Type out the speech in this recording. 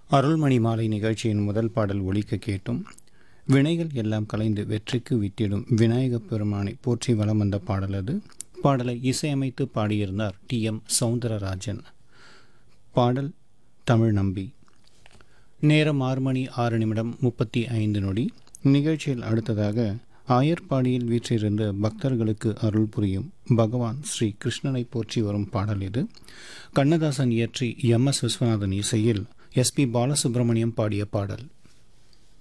அருள்மணி மாலை நிகழ்ச்சியின் முதல் பாடல் ஒலிக்க கேட்டும் வினைகள் எல்லாம் கலைந்து வெற்றிக்கு வித்திடும் விநாயகப் பெருமானை போற்றி வலம் வந்த பாடல் அது பாடலை இசையமைத்து பாடியிருந்தார் டி எம் சௌந்தரராஜன் பாடல் தமிழ் நம்பி நேரம் ஆறு மணி ஆறு நிமிடம் முப்பத்தி ஐந்து நொடி நிகழ்ச்சியில் அடுத்ததாக ஆயர்பாடியில் வீற்றிருந்து பக்தர்களுக்கு அருள் புரியும் பகவான் ஸ்ரீ கிருஷ்ணனை போற்றி வரும் பாடல் இது கண்ணதாசன் இயற்றி எம் எஸ் விஸ்வநாதன் இசையில் எஸ் பி பாலசுப்ரமணியம் பாடிய பாடல்